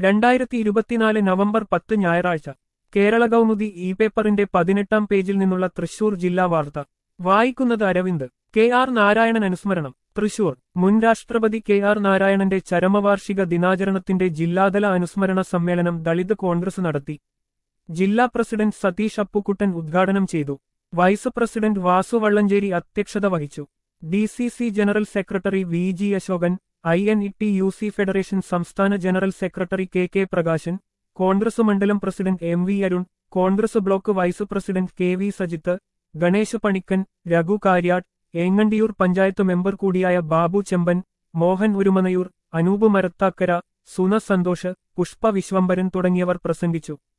രണ്ടായിരത്തി ഇരുപത്തിനാല് നവംബർ പത്ത് ഞായറാഴ്ച കേരള കൗമുദി ഇ പേപ്പറിന്റെ പതിനെട്ടാം പേജിൽ നിന്നുള്ള തൃശൂർ ജില്ലാ വാർത്ത വായിക്കുന്നത് അരവിന്ദ് കെ ആർ നാരായണൻ അനുസ്മരണം തൃശൂർ മുൻ രാഷ്ട്രപതി കെ ആർ നാരായണന്റെ ചരമവാർഷിക ദിനാചരണത്തിന്റെ ജില്ലാതല അനുസ്മരണ സമ്മേളനം ദളിത് കോൺഗ്രസ് നടത്തി ജില്ലാ പ്രസിഡന്റ് സതീഷ് അപ്പുക്കുട്ടൻ ഉദ്ഘാടനം ചെയ്തു വൈസ് പ്രസിഡന്റ് വാസു വള്ളഞ്ചേരി അധ്യക്ഷത വഹിച്ചു D C C general secretary V G Asokan I N T U C സി ഫെഡറേഷൻ സംസ്ഥാന general secretary K K Prakashan Congress മണ്ഡലം president M V Arun Congress block vice president K V Sajith Ganesh Panikkan Raghu Kariyatt Engandiyur panchayat member കൂടിയായ ബാബു ചെമ്പൻ മോഹൻ ഉരുമനയൂർ അനൂപ് മരത്താക്കര സുന സന്തോഷ് പുഷ്പ വിശ്വംഭരൻ തുടങ്ങിയവർ പ്രസംഗിച്ചു